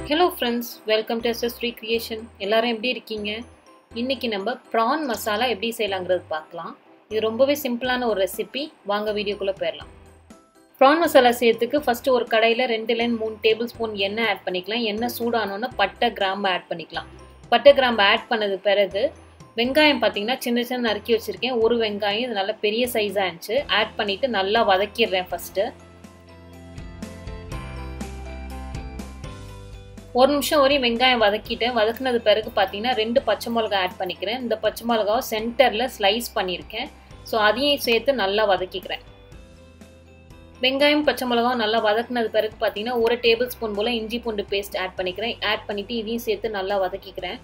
hello friends welcome to SS free creation எல்லாரும் எப்படி இருக்கீங்க இன்னைக்கு நம்ம ப்ரான் மசாலா எப்படி செய்யலாங்கிறது பார்க்கலாம் இது ரொம்பவே சிம்பிளான ஒரு ரெசிபி வாங்க வீடியோக்குள்ளே போயிடலாம் ப்ரான் மசாலா செய்யறதுக்கு ஃபஸ்ட்டு ஒரு கடையில் ரெண்டுலேருந்து மூணு டேபிள் ஸ்பூன் எண்ணெய் ஆட் பண்ணிக்கலாம் எண்ணெய் சூடானோன்னா பட்டை கிராம்பு ஆட் பண்ணிக்கலாம் பட்டை கிராம்பு ஆட் பண்ணது பிறகு வெங்காயம் பார்த்தீங்கன்னா சின்ன சின்ன நறுக்கி வச்சுருக்கேன் ஒரு வெங்காயம் இது நல்லா பெரிய சைஸாக இருந்துச்சு ஆட் பண்ணிவிட்டு நல்லா வதக்கிடுறேன் ஃபஸ்ட்டு ஒரு நிமிஷம் வரையும் வெங்காயம் வதக்கிட்டேன் வதக்குனது பிறகு பார்த்தீங்கன்னா ரெண்டு பச்சை மிளகா ஆட் பண்ணிக்கிறேன் இந்த பச்சை மிளகாவை சென்டரில் ஸ்லைஸ் பண்ணியிருக்கேன் ஸோ அதையும் சேர்த்து நல்லா வதக்கிக்கிறேன் வெங்காயம் பச்சை மிளகாவும் நல்லா வதக்குனது பிறகு பார்த்தீங்கன்னா ஒரு டேபிள் ஸ்பூன் போல் இஞ்சி பூண்டு பேஸ்ட் ஆட் பண்ணிக்கிறேன் ஆட் பண்ணிவிட்டு இதையும் சேர்த்து நல்லா வதக்கிக்கிறேன்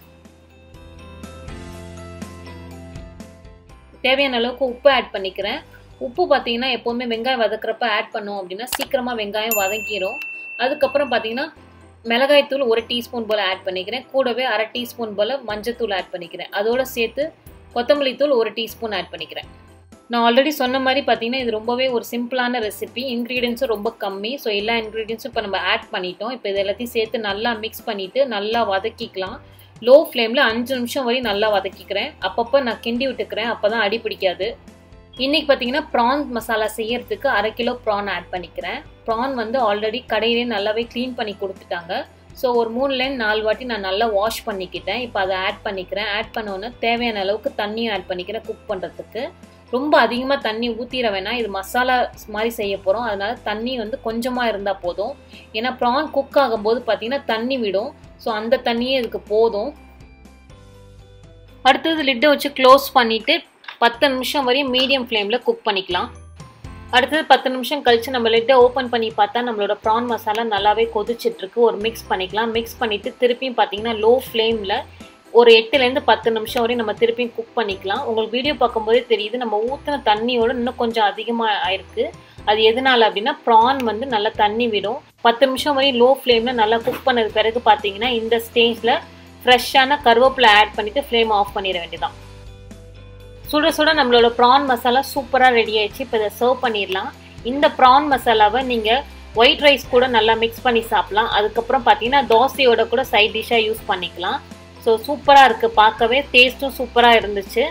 தேவையான அளவுக்கு உப்பு ஆட் பண்ணிக்கிறேன் உப்பு பார்த்தீங்கன்னா எப்போவுமே வெங்காயம் வதக்குறப்ப ஆட் பண்ணோம் அப்படின்னா சீக்கிரமாக வெங்காயம் வதங்கிடும் அதுக்கப்புறம் பார்த்தீங்கன்னா மிளகாய்த்தூள் ஒரு டீஸ்பூன் போல் ஆட் பண்ணிக்கிறேன் கூடவே அரை டீஸ்பூன் போல் மஞ்சத்தூள் ஆட் பண்ணிக்கிறேன் அதோடு சேர்த்து கொத்தமல்லி தூள் ஒரு டீஸ்பூன் ஆட் பண்ணிக்கிறேன் நான் ஆல்ரெடி சொன்ன மாதிரி பார்த்தீங்கன்னா இது ரொம்பவே ஒரு சிம்பிளான ரெசிபி இன்க்ரீடியன்ஸும் ரொம்ப கம்மி ஸோ எல்லா இன்க்ரீடியன்ஸும் இப்போ நம்ம ஆட் பண்ணிட்டோம் இப்போ இது எல்லாத்தையும் சேர்த்து நல்லா மிக்ஸ் பண்ணிவிட்டு நல்லா வதக்கிக்கலாம் லோ ஃப்ளேமில் அஞ்சு நிமிஷம் வரையும் நல்லா வதக்கிக்கிறேன் அப்பப்போ நான் கிண்டி விட்டுக்கிறேன் அப்போ தான் அடி பிடிக்காது இன்றைக்கி பார்த்தீங்கன்னா ப்ரான் மசாலா செய்யறதுக்கு அரை கிலோ ப்ரான் ஆட் பண்ணிக்கிறேன் ப்ரான் வந்து ஆல்ரெடி கடையிலே நல்லாவே க்ளீன் பண்ணி கொடுத்துட்டாங்க ஸோ ஒரு மூணுலேருந்து நாலு வாட்டி நான் நல்லா வாஷ் பண்ணிக்கிட்டேன் இப்போ அதை ஆட் பண்ணிக்கிறேன் ஆட் பண்ணோன்னே தேவையான அளவுக்கு தண்ணியும் ஆட் பண்ணிக்கிறேன் குக் பண்ணுறதுக்கு ரொம்ப அதிகமாக தண்ணி ஊற்றிட வேணாம் இது மசாலா மாதிரி செய்ய போகிறோம் அதனால தண்ணி வந்து கொஞ்சமாக இருந்தால் போதும் ஏன்னா ப்ரான் குக் ஆகும்போது பார்த்தீங்கன்னா தண்ணி விடும் ஸோ அந்த தண்ணியே இதுக்கு போதும் அடுத்தது லிட்டை வச்சு க்ளோஸ் பண்ணிவிட்டு பத்து நிமிஷம் வரையும் மீடியம் ஃப்ளேமில் குக் பண்ணிக்கலாம் அடுத்தது பத்து நிமிஷம் கழித்து நம்ம லிட்டை ஓப்பன் பண்ணி பார்த்தா நம்மளோட ப்ரான் மசாலா நல்லாவே கொதிச்சிட்ருக்கு ஒரு மிக்ஸ் பண்ணிக்கலாம் மிக்ஸ் பண்ணிவிட்டு திருப்பியும் பார்த்தீங்கன்னா லோ ஃப்ளேமில் ஒரு எட்டுலேருந்து பத்து நிமிஷம் வரையும் நம்ம திருப்பியும் குக் பண்ணிக்கலாம் உங்களுக்கு வீடியோ பார்க்கும்போதே தெரியுது நம்ம ஊற்றின தண்ணியோட இன்னும் கொஞ்சம் அதிகமாக ஆயிருக்கு அது எதனால அப்படின்னா ப்ரான் வந்து நல்லா தண்ணி விடும் பத்து நிமிஷம் வரையும் லோ ஃப்ளேமில் நல்லா குக் பண்ணது பிறகு பார்த்தீங்கன்னா இந்த ஸ்டேஜில் ஃப்ரெஷ்ஷான கருவேப்பிலை ஆட் பண்ணிவிட்டு ஃப்ளேம் ஆஃப் பண்ணிட வேண்டியதான் சுட சுட நம்மளோட ப்ரான் மசாலா சூப்பராக ரெடி ஆயிடுச்சு இப்போ இதை சர்வ் பண்ணிடலாம் இந்த ப்ரான் மசாலாவை நீங்கள் ஒயிட் ரைஸ் கூட நல்லா மிக்ஸ் பண்ணி சாப்பிட்லாம் அதுக்கப்புறம் பார்த்தீங்கன்னா தோசையோட கூட சைட் டிஷ்ஷாக யூஸ் பண்ணிக்கலாம் ஸோ சூப்பராக இருக்குது பார்க்கவே டேஸ்ட்டும் சூப்பராக இருந்துச்சு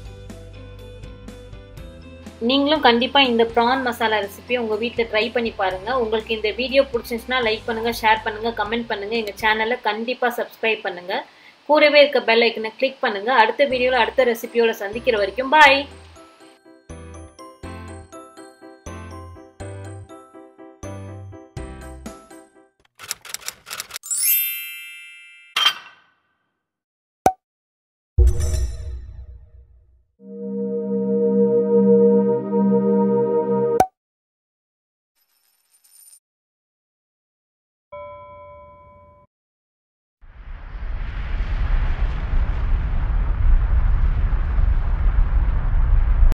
நீங்களும் கண்டிப்பாக இந்த ப்ரான் மசாலா ரெசிபியை உங்கள் வீட்டில் ட்ரை பண்ணி பாருங்கள் உங்களுக்கு இந்த வீடியோ பிடிச்சிருந்துச்சுன்னா லைக் பண்ணுங்கள் ஷேர் பண்ணுங்கள் கமெண்ட் பண்ணுங்கள் எங்கள் சேனலை கண்டிப்பாக சப்ஸ்கிரைப் பண்ணுங்கள் கூடவே இருக்க பெல் ஐக்கனை கிளிக் பண்ணுங்கள் அடுத்த வீடியோவில் அடுத்த ரெசிபியோட சந்திக்கிற வரைக்கும் பாய்